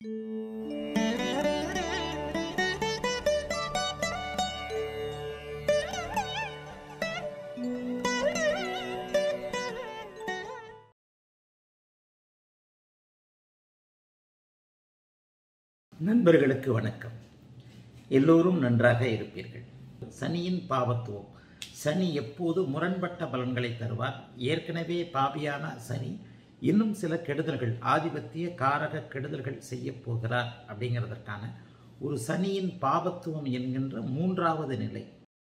நண்பர்களுக்கு வணக்கம் எல்லோரும் நன்றாக இருப்பீர்கள் சனியின் பாவத்துவம் சனி எப்போது முரண்பட்ட பலன்களை தருவார் ஏற்கனவே பாபியான சனி இன்னும் சில கெடுதல்கள் ஆதிபத்திய காரக கெடுதல்கள் செய்ய போகிறார் அப்படிங்கிறதற்கான ஒரு சனியின் பாவத்துவம் என்கின்ற மூன்றாவது நிலை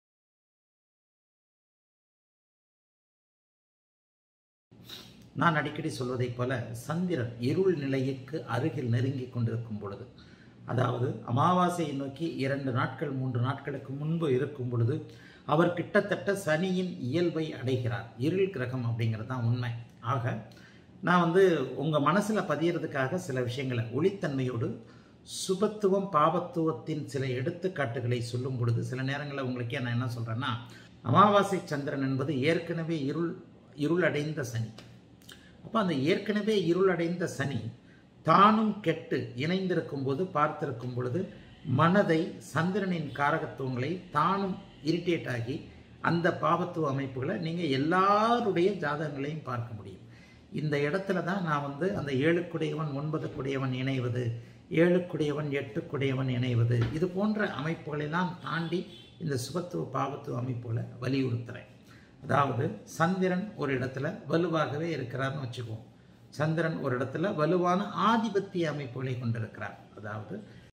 நான் அடிக்கடி சொல்வதைப் போல சந்திரன் இருள் நிலைக்கு அருகில் நெருங்கி கொண்டிருக்கும் பொழுது அதாவது அமாவாசையை நோக்கி இரண்டு நாட்கள் மூன்று நாட்களுக்கு முன்பு இருக்கும் பொழுது அவர் கிட்டத்தட்ட சனியின் இயல்பை அடைகிறார் இருள் கிரகம் அப்படிங்கிறது தான் உண்மை ஆக நான் வந்து உங்கள் மனசில் பதியறதுக்காக சில விஷயங்களை ஒளித்தன்மையோடு சுபத்துவம் பாபத்துவத்தின் சில எடுத்துக்காட்டுகளை சொல்லும் பொழுது சில நேரங்களில் உங்களுக்கே நான் என்ன சொல்கிறேன்னா அமாவாசை சந்திரன் என்பது ஏற்கனவே இருள் இருளடைந்த சனி அப்போ அந்த ஏற்கனவே இருளடைந்த சனி தானும் கெட்டு இணைந்திருக்கும் போது பார்த்திருக்கும் பொழுது மனதை சந்திரனின் காரகத்துவங்களை தானும் இரிட்டேட் ஆகி அந்த பாவத்துவ அமைப்புகளை நீங்கள் எல்லாருடைய ஜாதகங்களையும் பார்க்க முடியும் இந்த இடத்துல தான் நான் வந்து அந்த ஏழுக்குடையவன் ஒன்பதுக்குடையவன் இணைவது ஏழுக்குடையவன் எட்டுக்குடையவன் இணைவது இது போன்ற அமைப்புகளெல்லாம் தாண்டி இந்த சுபத்துவ பாவத்துவ அமைப்புகளை வலியுறுத்துகிறேன் அதாவது சந்திரன் ஒரு இடத்துல வலுவாகவே இருக்கிறார்னு வச்சுக்குவோம் சந்திரன் ஒரு இடத்துல வலுவான ஆதிபத்திய அமைப்புகளை கொண்டிருக்கிறார் அதாவது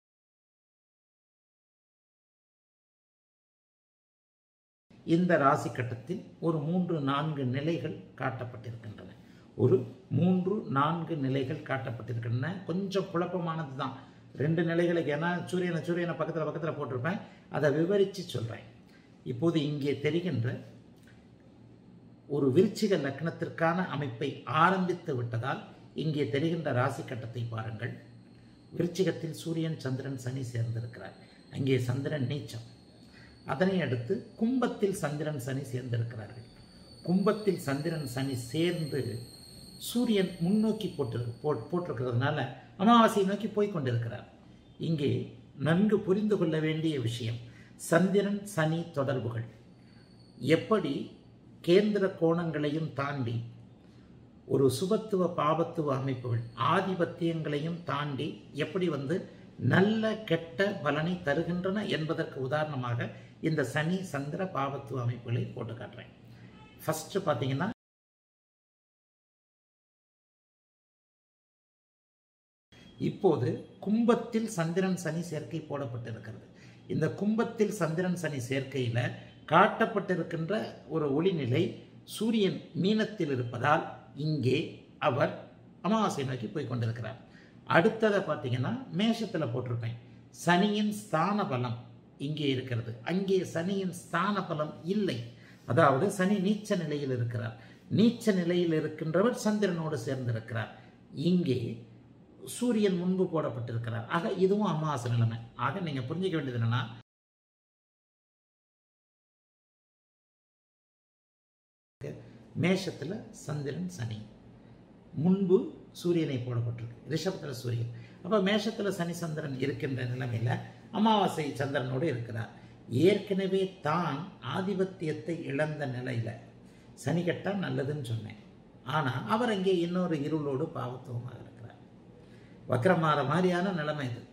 இந்த ராசி கட்டத்தில் ஒரு மூன்று நான்கு நிலைகள் காட்டப்பட்டிருக்கின்றன ஒரு மூன்று நான்கு நிலைகள் காட்டப்பட்டிருக்கின்றன கொஞ்சம் குழப்பமானது தான் ரெண்டு நிலைகளுக்கு ஏன்னா சூரியனை சூரியனை பக்கத்தில் பக்கத்தில் போட்டிருப்பேன் அதை விவரித்து சொல்கிறேன் இப்போது இங்கே தெரிகின்ற ஒரு விருச்சிக லக்னத்திற்கான அமைப்பை ஆரம்பித்து விட்டதால் இங்கே தெரிகின்ற ராசி கட்டத்தை பாருங்கள் விருச்சிகத்தில் சூரியன் சந்திரன் சனி சேர்ந்திருக்கிறார் அங்கே சந்திரன் நீச்சம் அதனை அடுத்து கும்பத்தில் சந்திரன் சனி சேர்ந்திருக்கிறார்கள் கும்பத்தில் சந்திரன் சனி சேர்ந்து சூரியன் முன்னோக்கி போட்டு போட்டிருக்கிறதுனால அமாவாசையை நோக்கி போய் கொண்டிருக்கிறார் இங்கே நன்கு புரிந்து கொள்ள வேண்டிய விஷயம் சந்திரன் சனி தொடர்புகள் எப்படி கேந்திர கோணங்களையும் தாண்டி ஒரு சுபத்துவ பாபத்துவ அமைப்புகள் ஆதிபத்தியங்களையும் தாண்டி எப்படி வந்து நல்ல கெட்ட பலனை தருகின்றன என்பதற்கு உதாரணமாக இந்த சனி சந்திர பாவத்துவ அமைப்புகளை போட்டு காட்டுறேன் ஃபர்ஸ்ட் பார்த்தீங்கன்னா இப்போது கும்பத்தில் சந்திரன் சனி சேர்க்கை போடப்பட்டிருக்கிறது இந்த கும்பத்தில் சந்திரன் சனி சேர்க்கையில் காட்டப்பட்டிருக்கின்ற ஒரு ஒளிநிலை சூரியன் மீனத்தில் இருப்பதால் இங்கே அவர் அமாவாசை நோக்கி போய் கொண்டிருக்கிறார் அடுத்ததை பார்த்தீங்கன்னா மேஷத்தில் போட்டிருப்பேன் சனியின் ஸ்தான பலம் இங்கே இருக்கிறது அங்கே சனியின் ஸ்தான பலம் இல்லை அதாவது சனி நீச்ச நிலையில் இருக்கிறார் நீச்ச நிலையில் இருக்கின்றவர் சந்திரனோடு சேர்ந்திருக்கிறார் இங்கே சூரியன் முன்பு போடப்பட்டிருக்கிறார் ஆக இதுவும் அமாவாசை நிலைமை ஆக நீங்கள் புரிஞ்சிக்க வேண்டியது என்னன்னா மேஷத்தில் சந்திரன் சனி முன்பு சூரியனை போடப்பட்டிருக்கு ரிஷபத்தில் சூரியன் அப்போ மேஷத்தில் சனி சந்திரன் இருக்கின்ற நிலைமையில் அமாவாசை சந்திரனோடு இருக்கிறார் ஏற்கனவே தான் ஆதிபத்தியத்தை இழந்த நிலையில் சனி கட்டால் நல்லதுன்னு சொன்னேன் ஆனால் அவர் அங்கே இன்னொரு இருளோடு பாவத்துவமாக இருக்கிறார் வக்கரமாற மாதிரியான நிலைமை இது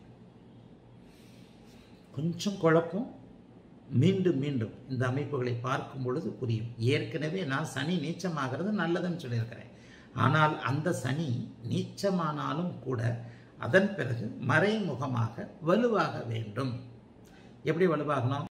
கொஞ்சம் குழப்பம் மீண்டும் மீண்டும் இந்த அமைப்புகளை பார்க்கும் பொழுது புரியும் ஏற்கனவே நான் சனி நீச்சமாகிறது நல்லதுன்னு சொல்லியிருக்கிறேன் ஆனால் அந்த சனி நீச்சமானாலும் கூட அதன் பிறகு மறைமுகமாக வலுவாக வேண்டும் எப்படி வலுவாகணும்